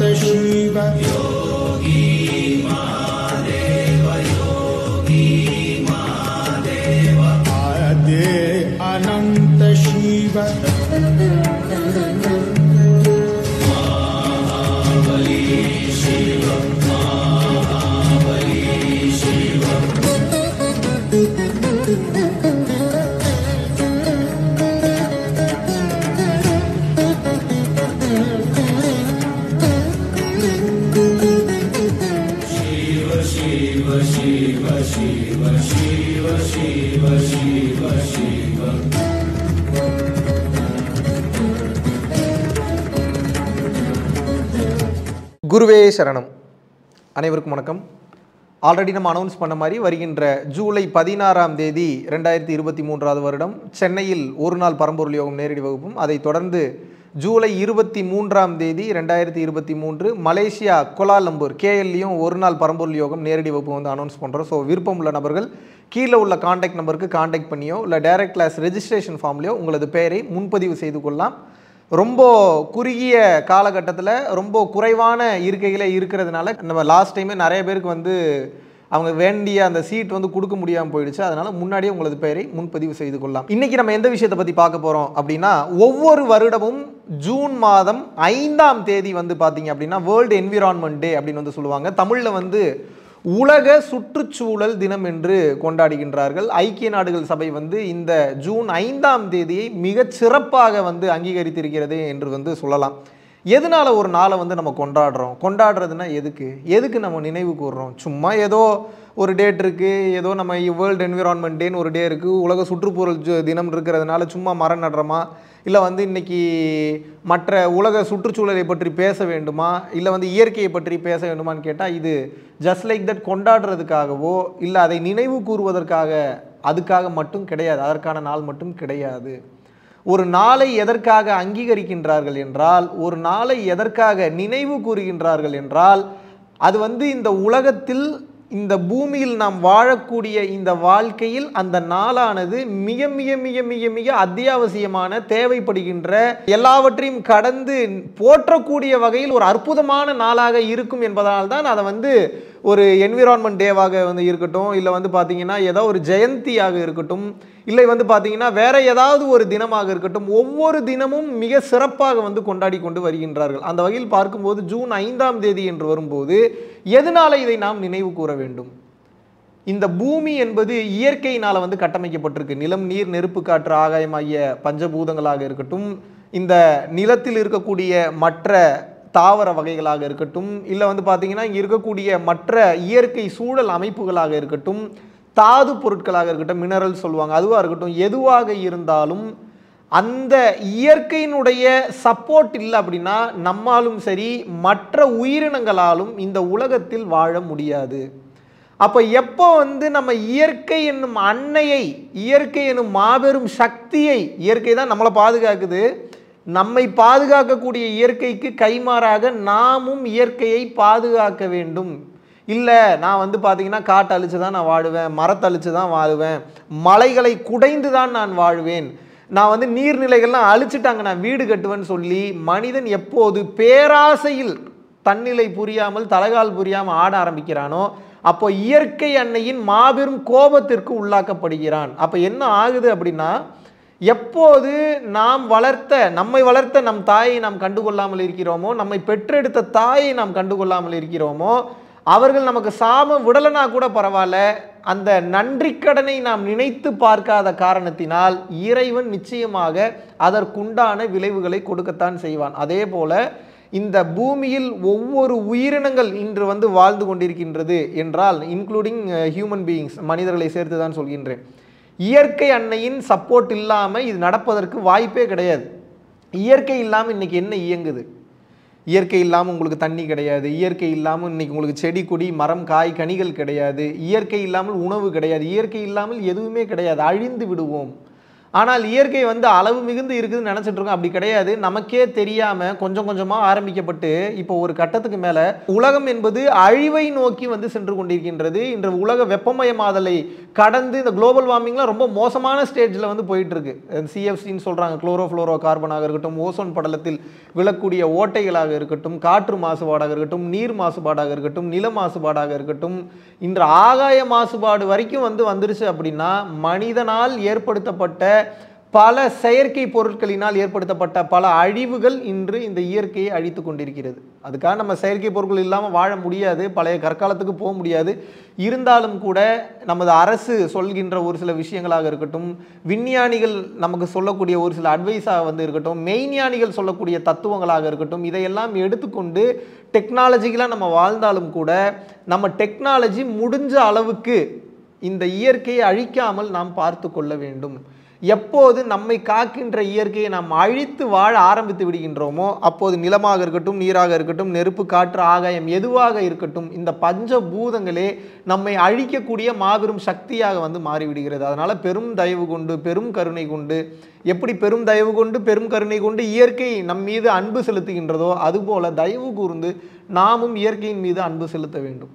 शिव आदे अनन्त शिव குருவே சரணம் அனைவருக்கும் வணக்கம் ஆல்ரெடி நம்ம அனௌன்ஸ் பண்ண மாதிரி வருகின்ற ஜூலை பதினாறாம் தேதி ரெண்டாயிரத்தி இருபத்தி மூன்றாவது வருடம் சென்னையில் ஒரு நாள் பரம்பொருள் யோகம் நேரடி வகுப்பும் அதைத் தொடர்ந்து ஜூலை இருபத்தி மூன்றாம் தேதி ரெண்டாயிரத்தி இருபத்தி மூன்று மலேசியா கோலாலம்பூர் கேஎல்லையும் ஒரு நாள் பரம்பொருள் யோகம் நேரடி வகுப்பு வந்து அனௌன்ஸ் பண்ணுறோம் ஸோ விருப்பம் உள்ள நபர்கள் கீழே உள்ள காண்டாக்ட் நம்பருக்கு காண்டாக்ட் பண்ணியோ இல்லை டைரக்ட் கிளாஸ் ரெஜிஸ்ட்ரேஷன் ஃபார்ம்லையோ உங்களது பெயரை முன்பதிவு செய்து கொள்ளலாம் ரொம்ப குறுகிய காலகட்டத்தில் ரொம்ப குறைவான இருக்கைகளே இருக்கிறதுனால நம்ம லாஸ்ட் டைமே நிறைய பேருக்கு வந்து அவங்க வேண்டிய அந்த சீட் வந்து கொடுக்க முடியாமல் போயிடுச்சு அதனால முன்னாடியே உங்களது பெயரை முன்பதிவு செய்து கொள்ளலாம் இன்னைக்கு நம்ம எந்த விஷயத்தை பற்றி பார்க்க போகிறோம் அப்படின்னா ஒவ்வொரு வருடமும் ஜூன் மாதம் ஐந்தாம் தேதி வந்து பார்த்தீங்க அப்படின்னா வேர்ல்டு என்விரான்மெண்ட் டே அப்படின்னு வந்து சொல்லுவாங்க தமிழில் வந்து உலக சுற்றுச்சூழல் தினம் என்று கொண்டாடுகின்றார்கள் ஐக்கிய நாடுகள் சபை வந்து இந்த ஜூன் ஐந்தாம் தேதியை மிகச் சிறப்பாக வந்து அங்கீகரித்திருக்கிறது என்று வந்து சொல்லலாம் எதனால ஒரு நாளை வந்து நம்ம கொண்டாடுறோம் கொண்டாடுறதுன்னா எதுக்கு எதுக்கு நம்ம நினைவு கூறுறோம் சும்மா ஏதோ ஒரு டேட் இருக்குது ஏதோ நம்ம வேர்ல்டு என்விரான்மெண்ட் டேன்னு ஒரு டே இருக்குது உலக சுற்றுச்சூழல் ஜு- தினம் இருக்கிறதுனால சும்மா மரம் நடுறோமா இல்லை வந்து இன்னைக்கு மற்ற உலக சுற்றுச்சூழலை பற்றி பேச வேண்டுமா இல்லை வந்து இயற்கையை பற்றி பேச வேண்டுமான்னு கேட்டால் இது ஜஸ்ட் லைக் தட் கொண்டாடுறதுக்காகவோ இல்லை அதை நினைவு கூறுவதற்காக அதுக்காக மட்டும் கிடையாது அதற்கான நாள் மட்டும் கிடையாது ஒரு நாளை எதற்காக அங்கீகரிக்கின்றார்கள் என்றால் ஒரு நாளை எதற்காக நினைவு கூறுகின்றார்கள் என்றால் அது வந்து இந்த உலகத்தில் இந்த பூமியில் நாம் வாழக்கூடிய இந்த வாழ்க்கையில் அந்த நாளானது மிக மிக மிக மிக மிக அத்தியாவசியமான தேவைப்படுகின்ற எல்லாவற்றையும் கடந்து போற்றக்கூடிய வகையில் ஒரு அற்புதமான நாளாக இருக்கும் என்பதனால் தான் அதை வந்து ஒரு என்விரான்மெண்ட் டேவாக வந்து இருக்கட்டும் இல்லை வந்து பார்த்தீங்கன்னா ஏதோ ஒரு ஜெயந்தியாக இருக்கட்டும் இல்லை வந்து பார்த்தீங்கன்னா வேற ஏதாவது ஒரு தினமாக இருக்கட்டும் ஒவ்வொரு தினமும் மிக சிறப்பாக வந்து கொண்டாடி கொண்டு வருகின்றார்கள் அந்த வகையில் பார்க்கும்போது ஜூன் ஐந்தாம் தேதி என்று வரும்போது எதனால இதை நாம் நினைவு கூற வேண்டும் இந்த பூமி என்பது இயற்கையினால் வந்து கட்டமைக்கப்பட்டிருக்கு நிலம் நீர் நெருப்பு காற்று ஆகாயம் ஆகிய பஞ்சபூதங்களாக இருக்கட்டும் இந்த நிலத்தில் இருக்கக்கூடிய மற்ற தாவர வகைகளாக இருக்கட்டும் இல்லை வந்து பார்த்தீங்கன்னா இங்கே இருக்கக்கூடிய மற்ற இயற்கை சூழல் அமைப்புகளாக இருக்கட்டும் தாது பொருட்களாக இருக்கட்டும் மினரல் சொல்லுவாங்க அதுவாக இருக்கட்டும் எதுவாக இருந்தாலும் அந்த இயற்கையினுடைய சப்போர்ட் இல்லை அப்படின்னா நம்மாலும் சரி மற்ற உயிரினங்களாலும் இந்த உலகத்தில் வாழ முடியாது அப்போ எப்போ வந்து நம்ம இயற்கை என்னும் அன்னையை இயற்கை என்னும் மாபெரும் சக்தியை இயற்கை தான் நம்மளை பாதுகாக்குது நம்மை பாதுகாக்கக்கூடிய இயற்கைக்கு கைமாறாக நாமும் இயற்கையை பாதுகாக்க வேண்டும் இல்லை நான் வந்து பார்த்தீங்கன்னா காட்டு அழிச்சு தான் நான் வாழுவேன் மரத்தை அழிச்சு தான் வாழுவேன் மலைகளை குடைந்து தான் நான் வாழ்வேன் நான் வந்து நீர்நிலைகள்லாம் அழிச்சிட்டாங்க நான் வீடு கட்டுவேன்னு சொல்லி மனிதன் எப்போது பேராசையில் தன்னிலை புரியாமல் தலைகால் புரியாமல் ஆட ஆரம்பிக்கிறானோ அப்போ இயற்கை அன்னையின் மாபெரும் கோபத்திற்கு உள்ளாக்கப்படுகிறான் அப்போ என்ன ஆகுது அப்படின்னா எப்போது நாம் வளர்த்த நம்மை வளர்த்த நம் தாயை நாம் கண்டுகொள்ளாமல் இருக்கிறோமோ நம்மை பெற்றெடுத்த தாயை நாம் கண்டுகொள்ளாமல் இருக்கிறோமோ அவர்கள் நமக்கு சாபம் விடலைனா கூட பரவாயில்ல அந்த நன்றிக்கடனை நாம் நினைத்து பார்க்காத காரணத்தினால் இறைவன் நிச்சயமாக அதற்குண்டான விளைவுகளை கொடுக்கத்தான் செய்வான் அதே போல இந்த பூமியில் ஒவ்வொரு உயிரினங்கள் இன்று வந்து வாழ்ந்து கொண்டிருக்கின்றது என்றால் இன்க்ளூடிங் ஹியூமன் பீயிங்ஸ் மனிதர்களை சேர்த்து தான் சொல்கின்றேன் இயற்கை அன்னையின் சப்போர்ட் இல்லாமல் இது நடப்பதற்கு வாய்ப்பே கிடையாது இயற்கை இல்லாமல் இன்னைக்கு என்ன இயங்குது இயற்கை இல்லாமல் உங்களுக்கு தண்ணி கிடையாது இயற்கை இல்லாமல் இன்னைக்கு உங்களுக்கு செடி கொடி மரம் காய் கனிகள் கிடையாது இயற்கை இல்லாமல் உணவு கிடையாது இயற்கை இல்லாமல் எதுவுமே கிடையாது அழிந்து விடுவோம் ஆனால் இயற்கை வந்து அளவு மிகுந்து இருக்குதுன்னு நினச்சிட்டு இருக்கோம் அப்படி கிடையாது நமக்கே தெரியாமல் கொஞ்சம் கொஞ்சமாக ஆரம்பிக்கப்பட்டு இப்போ ஒரு கட்டத்துக்கு மேலே உலகம் என்பது அழிவை நோக்கி வந்து சென்று கொண்டிருக்கின்றது இன்று உலக வெப்பமயமாதலை கடந்து இந்த குளோபல் வார்மிங்லாம் ரொம்ப மோசமான ஸ்டேஜில் வந்து போயிட்டு இருக்கு சிஎஃப்சின்னு சொல்கிறாங்க குளோரோ ஃப்ளோரோ கார்பனாக இருக்கட்டும் ஓசோன் படலத்தில் விழக்கூடிய ஓட்டைகளாக இருக்கட்டும் காற்று மாசுபாடாக இருக்கட்டும் நீர் மாசுபாடாக இருக்கட்டும் நில மாசுபாடாக இருக்கட்டும் இன்று ஆகாய மாசுபாடு வரைக்கும் வந்து வந்துருச்சு அப்படின்னா மனிதனால் ஏற்படுத்தப்பட்ட பல செயற்கை பொருட்களினால் ஏற்படுத்தப்பட்ட பல அழிவுகள் இன்று இந்த இயற்கையை அழித்து கொண்டிருக்கிறது அதுக்காக நம்ம செயற்கை பொருட்கள் இல்லாமல் வாழ முடியாது பழைய கற்காலத்துக்கு போக முடியாது இருந்தாலும் கூட நமது அரசு சொல்கின்ற ஒரு சில விஷயங்களாக இருக்கட்டும் விஞ்ஞானிகள் நமக்கு சொல்லக்கூடிய ஒரு சில அட்வைஸாக வந்து இருக்கட்டும் மெய்ஞானிகள் சொல்லக்கூடிய தத்துவங்களாக இருக்கட்டும் இதையெல்லாம் எடுத்துக்கொண்டு டெக்னாலஜிக்கலாக நம்ம வாழ்ந்தாலும் கூட நம்ம டெக்னாலஜி முடிஞ்ச அளவுக்கு இந்த இயற்கையை அழிக்காமல் நாம் பார்த்து கொள்ள வேண்டும் எப்போது நம்மை காக்கின்ற இயற்கையை நாம் அழித்து வாழ ஆரம்பித்து விடுகின்றோமோ அப்போது நிலமாக இருக்கட்டும் நீராக இருக்கட்டும் நெருப்பு காற்று ஆகாயம் எதுவாக இருக்கட்டும் இந்த பஞ்ச பூதங்களே நம்மை அழிக்கக்கூடிய மாபெரும் சக்தியாக வந்து மாறிவிடுகிறது அதனால பெரும் தயவு கொண்டு பெரும் கருணை கொண்டு எப்படி பெரும் தயவு கொண்டு பெரும் கருணை கொண்டு இயற்கை நம் மீது அன்பு செலுத்துகின்றதோ அதுபோல தயவு கூர்ந்து நாமும் இயற்கையின் மீது அன்பு செலுத்த வேண்டும்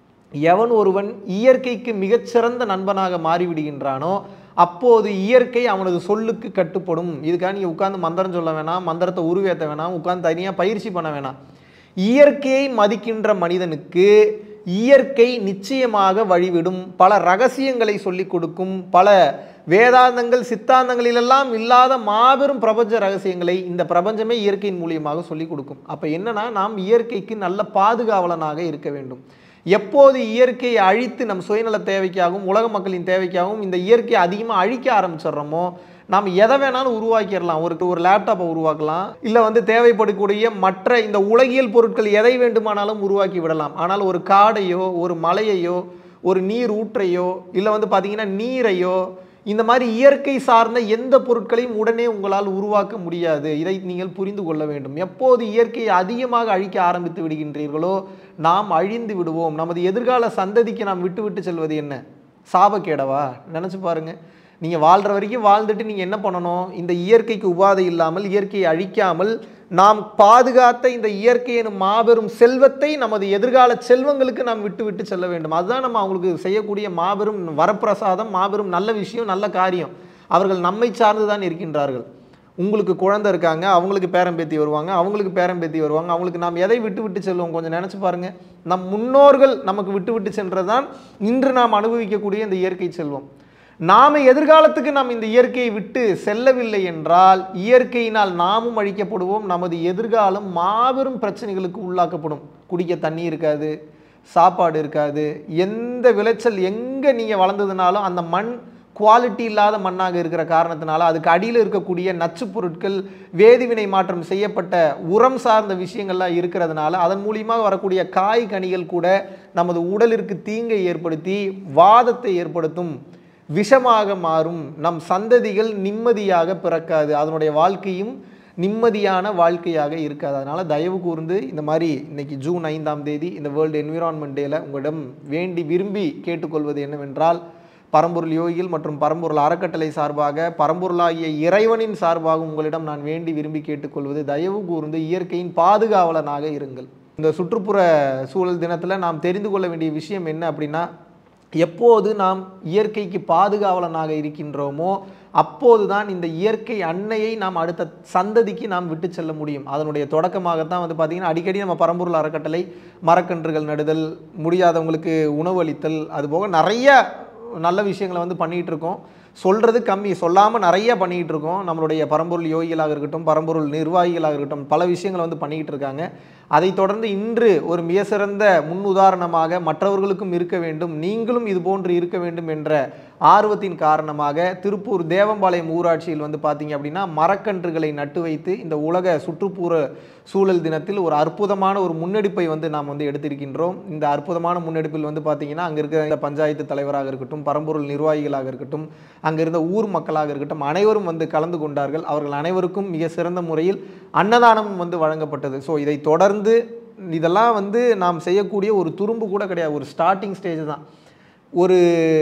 எவன் ஒருவன் இயற்கைக்கு மிகச்சிறந்த நண்பனாக மாறிவிடுகின்றானோ அப்போது இயற்கை அவனது சொல்லுக்கு கட்டுப்படும் இதுக்காக நீங்கள் உட்கார்ந்து மந்திரம் சொல்ல வேணாம் மந்திரத்தை உருவேற்ற வேணாம் உட்கார்ந்து தனியாக பயிற்சி பண்ண வேணாம் இயற்கையை மதிக்கின்ற மனிதனுக்கு இயற்கை நிச்சயமாக வழிவிடும் பல ரகசியங்களை சொல்லிக் கொடுக்கும் பல வேதாந்தங்கள் சித்தாந்தங்களிலெல்லாம் இல்லாத மாபெரும் பிரபஞ்ச ரகசியங்களை இந்த பிரபஞ்சமே இயற்கையின் மூலியமாக சொல்லிக் கொடுக்கும் அப்போ என்னன்னா நாம் இயற்கைக்கு நல்ல பாதுகாவலனாக இருக்க வேண்டும் எப்போது இயற்கையை அழித்து நம் சுயநல தேவைக்காகவும் உலக மக்களின் தேவைக்காகவும் இந்த இயற்கையை அதிகமாக அழிக்க ஆரம்பிச்சிடுறோமோ நாம் எதை வேணாலும் உருவாக்கிடலாம் ஒரு ஒரு லேப்டாப்பை உருவாக்கலாம் இல்லை வந்து தேவைப்படக்கூடிய மற்ற இந்த உலகியல் பொருட்கள் எதை வேண்டுமானாலும் உருவாக்கி விடலாம் ஆனால் ஒரு காடையோ ஒரு மலையையோ ஒரு நீர் ஊற்றையோ இல்லை வந்து பார்த்தீங்கன்னா நீரையோ இந்த மாதிரி இயற்கை சார்ந்த எந்த பொருட்களையும் உடனே உங்களால் உருவாக்க முடியாது இதை நீங்கள் புரிந்து கொள்ள வேண்டும் எப்போது இயற்கையை அதிகமாக அழிக்க ஆரம்பித்து விடுகின்றீர்களோ நாம் அழிந்து விடுவோம் நமது எதிர்கால சந்ததிக்கு நாம் விட்டு விட்டு செல்வது என்ன சாபக்கேடவா நினச்சி பாருங்க நீங்கள் வாழ்கிற வரைக்கும் வாழ்ந்துட்டு நீங்கள் என்ன பண்ணணும் இந்த இயற்கைக்கு உபாதை இல்லாமல் இயற்கையை அழிக்காமல் நாம் பாதுகாத்த இந்த இயற்கை எனும் மாபெரும் செல்வத்தை நமது எதிர்கால செல்வங்களுக்கு நாம் விட்டு விட்டு செல்ல வேண்டும் அதுதான் நம்ம அவங்களுக்கு செய்யக்கூடிய மாபெரும் வரப்பிரசாதம் மாபெரும் நல்ல விஷயம் நல்ல காரியம் அவர்கள் நம்மை சார்ந்து தான் இருக்கின்றார்கள் உங்களுக்கு குழந்தை இருக்காங்க அவங்களுக்கு பேரம்பேத்தி வருவாங்க அவங்களுக்கு பேரம்பேத்தி வருவாங்க அவங்களுக்கு நாம் எதை விட்டு விட்டு செல்வோம் கொஞ்சம் நினச்சி பாருங்க நம் முன்னோர்கள் நமக்கு விட்டு விட்டு சென்றதுதான் இன்று நாம் அனுபவிக்கக்கூடிய இந்த இயற்கை செல்வம் நாம எதிர்காலத்துக்கு நாம் இந்த இயற்கையை விட்டு செல்லவில்லை என்றால் இயற்கையினால் நாமும் அழிக்கப்படுவோம் நமது எதிர்காலம் மாபெரும் பிரச்சனைகளுக்கு உள்ளாக்கப்படும் குடிக்க தண்ணி இருக்காது சாப்பாடு இருக்காது எந்த விளைச்சல் எங்கே நீங்கள் வளர்ந்ததுனாலும் அந்த மண் குவாலிட்டி இல்லாத மண்ணாக இருக்கிற காரணத்தினால அதுக்கு அடியில் இருக்கக்கூடிய நச்சுப் பொருட்கள் வேதிவினை மாற்றம் செய்யப்பட்ட உரம் சார்ந்த விஷயங்கள்லாம் இருக்கிறதுனால அதன் மூலியமாக வரக்கூடிய காய் கனிகள் கூட நமது உடலிற்கு தீங்கை ஏற்படுத்தி வாதத்தை ஏற்படுத்தும் விஷமாக மாறும் நம் சந்ததிகள் நிம்மதியாக பிறக்காது அதனுடைய வாழ்க்கையும் நிம்மதியான வாழ்க்கையாக இருக்காது அதனால் தயவு கூர்ந்து இந்த மாதிரி இன்னைக்கு ஜூன் ஐந்தாம் தேதி இந்த வேர்ல்டு என்விரான்மெண்ட் டேல உங்களிடம் வேண்டி விரும்பி கேட்டுக்கொள்வது என்னவென்றால் பரம்பொருள் யோகிகள் மற்றும் பரம்பொருள் அறக்கட்டளை சார்பாக பரம்பொருளாகிய இறைவனின் சார்பாக உங்களிடம் நான் வேண்டி விரும்பி கேட்டுக்கொள்வது தயவு கூர்ந்து இயற்கையின் பாதுகாவலனாக இருங்கள் இந்த சுற்றுப்புற சூழல் தினத்தில் நாம் தெரிந்து கொள்ள வேண்டிய விஷயம் என்ன அப்படின்னா எப்போது நாம் இயற்கைக்கு பாதுகாவலனாக இருக்கின்றோமோ அப்போது தான் இந்த இயற்கை அன்னையை நாம் அடுத்த சந்ததிக்கு நாம் விட்டு செல்ல முடியும் அதனுடைய தொடக்கமாகத்தான் வந்து பார்த்திங்கன்னா அடிக்கடி நம்ம பரம்பொருள் அறக்கட்டளை மரக்கன்றுகள் நடுதல் முடியாதவங்களுக்கு உணவு அளித்தல் அதுபோக நிறைய நல்ல விஷயங்களை வந்து பண்ணிகிட்டு இருக்கோம் சொல்கிறது கம்மி சொல்லாமல் நிறைய பண்ணிக்கிட்டு இருக்கோம் நம்மளுடைய பரம்பொருள் யோகிகளாக இருக்கட்டும் பரம்பொருள் நிர்வாகிகளாக இருக்கட்டும் பல விஷயங்களை வந்து பண்ணிக்கிட்டு இருக்காங்க அதைத் தொடர்ந்து இன்று ஒரு மிக சிறந்த முன் உதாரணமாக மற்றவர்களுக்கும் இருக்க வேண்டும் நீங்களும் இது போன்று இருக்க வேண்டும் என்ற ஆர்வத்தின் காரணமாக திருப்பூர் தேவம்பாளையம் ஊராட்சியில் வந்து பார்த்தீங்க அப்படின்னா மரக்கன்றுகளை நட்டு வைத்து இந்த உலக சுற்றுப்புற சூழல் தினத்தில் ஒரு அற்புதமான ஒரு முன்னெடுப்பை வந்து நாம் வந்து எடுத்திருக்கின்றோம் இந்த அற்புதமான முன்னெடுப்பில் வந்து பார்த்தீங்கன்னா அங்கே இருக்கிற இந்த பஞ்சாயத்து தலைவராக இருக்கட்டும் பரம்பொருள் நிர்வாகிகளாக இருக்கட்டும் அங்கே இருந்த ஊர் மக்களாக இருக்கட்டும் அனைவரும் வந்து கலந்து கொண்டார்கள் அவர்கள் அனைவருக்கும் மிக சிறந்த முறையில் அன்னதானம் வந்து வழங்கப்பட்டது ஸோ இதை தொடர்ந்து இதெல்லாம் வந்து நாம் செய்யக்கூடிய ஒரு துரும்பு கூட கிடையாது ஒரு ஸ்டார்டிங் ஸ்டேஜ் தான் ஒரு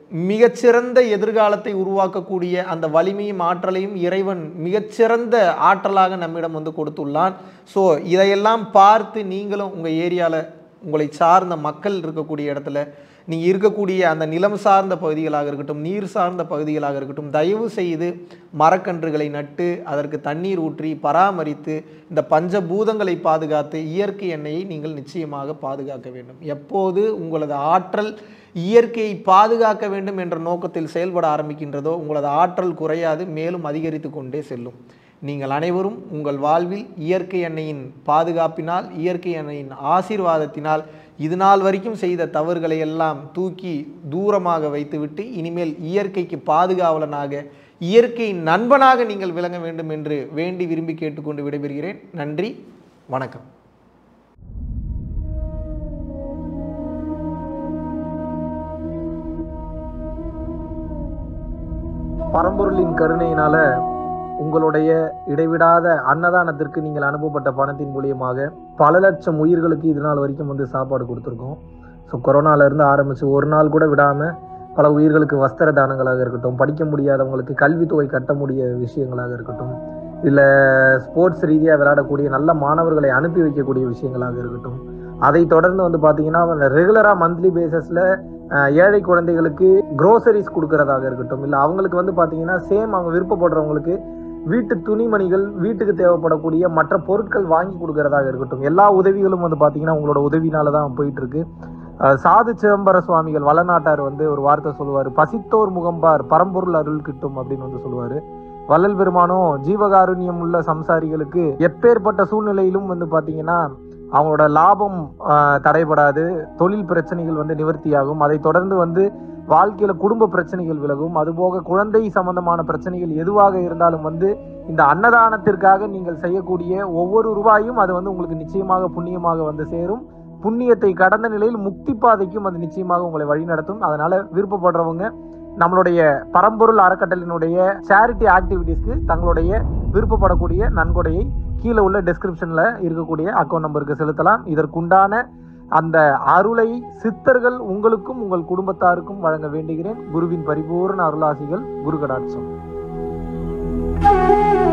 மிகச்சிறந்த எதிர்காலத்தை உருவாக்கக்கூடிய அந்த வலிமையும் ஆற்றலையும் இறைவன் மிகச்சிறந்த ஆற்றலாக நம்மிடம் வந்து கொடுத்துள்ளான் ஸோ இதையெல்லாம் பார்த்து நீங்களும் உங்கள் ஏரியாவில் உங்களை சார்ந்த மக்கள் இருக்கக்கூடிய இடத்துல நீங்கள் இருக்கக்கூடிய அந்த நிலம் சார்ந்த பகுதிகளாக இருக்கட்டும் நீர் சார்ந்த பகுதிகளாக இருக்கட்டும் தயவு செய்து மரக்கன்றுகளை நட்டு அதற்கு தண்ணீர் ஊற்றி பராமரித்து இந்த பஞ்சபூதங்களை பாதுகாத்து இயற்கை எண்ணெயை நீங்கள் நிச்சயமாக பாதுகாக்க வேண்டும் எப்போது உங்களது ஆற்றல் இயற்கையை பாதுகாக்க வேண்டும் என்ற நோக்கத்தில் செயல்பட ஆரம்பிக்கின்றதோ உங்களது ஆற்றல் குறையாது மேலும் அதிகரித்து கொண்டே செல்லும் நீங்கள் அனைவரும் உங்கள் வாழ்வில் இயற்கை எண்ணெயின் பாதுகாப்பினால் இயற்கை எண்ணெயின் ஆசீர்வாதத்தினால் இது நாள் வரைக்கும் செய்த தவறுகளை எல்லாம் தூக்கி தூரமாக வைத்துவிட்டு இனிமேல் இயற்கைக்கு பாதுகாவலனாக இயற்கையின் நண்பனாக நீங்கள் விளங்க வேண்டும் என்று வேண்டி விரும்பி கேட்டுக்கொண்டு விடைபெறுகிறேன் நன்றி வணக்கம் பரம்பொருளின் கருணையினால உங்களுடைய இடைவிடாத அன்னதானத்திற்கு நீங்கள் அனுப்பப்பட்ட பணத்தின் மூலியமாக பல லட்சம் உயிர்களுக்கு இது நாள் வரைக்கும் வந்து சாப்பாடு கொடுத்துருக்கோம் ஸோ கொரோனால இருந்து ஆரம்பிச்சு ஒரு நாள் கூட விடாம பல உயிர்களுக்கு வஸ்திர தானங்களாக இருக்கட்டும் படிக்க முடியாதவங்களுக்கு கல்வித்தொகை கட்ட முடிய விஷயங்களாக இருக்கட்டும் இல்லை ஸ்போர்ட்ஸ் ரீதியாக விளையாடக்கூடிய நல்ல மாணவர்களை அனுப்பி வைக்கக்கூடிய விஷயங்களாக இருக்கட்டும் அதை தொடர்ந்து வந்து பார்த்தீங்கன்னா ரெகுலராக மந்த்லி பேசிஸில் ஏழை குழந்தைகளுக்கு க்ரோசரிஸ் கொடுக்கறதாக இருக்கட்டும் இல்லை அவங்களுக்கு வந்து பார்த்தீங்கன்னா சேம் அவங்க விருப்பப்படுறவங்களுக்கு வீட்டு துணிமணிகள் வீட்டுக்கு தேவைப்படக்கூடிய மற்ற பொருட்கள் வாங்கி கொடுக்கறதாக இருக்கட்டும் எல்லா உதவிகளும் வந்து பார்த்தீங்கன்னா உங்களோட உதவினால தான் போயிட்டு இருக்கு அஹ் சாது சிதம்பர சுவாமிகள் வளநாட்டார் வந்து ஒரு வார்த்தை சொல்லுவார் பசித்தோர் முகம்பார் பரம்பொருள் அருள் கிட்டும் அப்படின்னு வந்து சொல்லுவாரு வள்ளல் பெருமானும் ஜீவகாருண்யம் உள்ள சம்சாரிகளுக்கு எப்பேற்பட்ட சூழ்நிலையிலும் வந்து பார்த்தீங்கன்னா அவங்களோட லாபம் ஆஹ், தடைபடாது தொழில் பிரச்சனைகள் வந்து நிவர்த்தியாகும் அதை தொடர்ந்து வந்து வாழ்க்கையில குடும்ப பிரச்சனைகள் விலகும் அதுபோக குழந்தை சம்பந்தமான பிரச்சனைகள் எதுவாக இருந்தாலும் வந்து இந்த அன்னதானத்திற்காக நீங்கள் செய்யக்கூடிய ஒவ்வொரு ரூபாயும் அது வந்து உங்களுக்கு நிச்சயமாக புண்ணியமாக வந்து சேரும் புண்ணியத்தை கடந்த நிலையில் முக்தி பாதைக்கும் அது நிச்சயமாக உங்களை வழிநடத்தும் அதனால விருப்பப்படுறவங்க நம்மளுடைய பரம்பொருள் அறக்கட்டளினுடைய சேரிட்டி ஆக்டிவிட்டீஸ்க்கு தங்களுடைய விருப்பப்படக்கூடிய நன்கொடையை கீழே உள்ள டெஸ்கிரிப்ஷன்ல இருக்கக்கூடிய அக்கௌண்ட் நம்பருக்கு செலுத்தலாம் இதற்குண்டான அந்த அருளை சித்தர்கள் உங்களுக்கும் உங்கள் குடும்பத்தாருக்கும் வழங்க வேண்டுகிறேன் குருவின் பரிபூர்ண அருளாசிகள் குரு கடாட்சம்